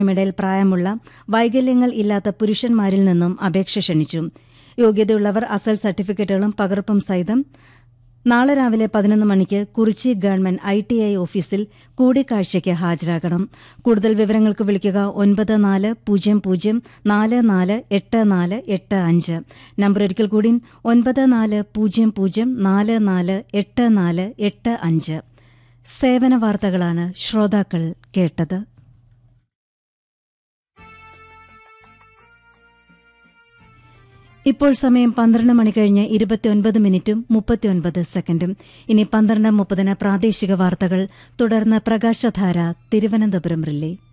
ഇടയിൽ പ്രായമുള്ള വൈകല്യങ്ങൾ ഇല്ലാത്ത പുരുഷന്മാരിൽ നിന്നും അപേക്ഷ ക്ഷണിച്ചു യോഗ്യതയുള്ളവർ അസൽ സർട്ടിഫിക്കറ്റുകളും പകർപ്പും സഹിതം നാളെ രാവിലെ പതിനൊന്ന് മണിക്ക് Kurichi government I T I ഓഫീസിൽ കൂടിക്കാഴ്ചയ്ക്ക് ഹാജരാകണം കൂടുതൽ വിവരങ്ങൾക്ക് വിളിക്കുക ഒൻപത് നാല് പൂജ്യം പൂജ്യം നാല് നാല് എട്ട് നാല് എട്ട് അഞ്ച് നമ്പർ ഒരിക്കൽ കൂടി ഒൻപത് നാല് പൂജ്യം പൂജ്യം നാല് നാല് എട്ട് നാല് എട്ട് അഞ്ച് സേവന വാർത്തകളാണ് ശ്രോതാക്കൾ കേട്ടത് ഇപ്പോൾ സമയം പന്ത്രണ്ട് മണി കഴിഞ്ഞ് ഇരുപത്തിയൊൻപത് മിനിറ്റും മുപ്പത്തിയൊൻപത് സെക്കൻഡും ഇനി പന്ത്രണ്ട് മുപ്പതിന് പ്രാദേശിക വാർത്തകൾ തുടർന്ന് പ്രകാശധാര തിരുവനന്തപുരം റിലേ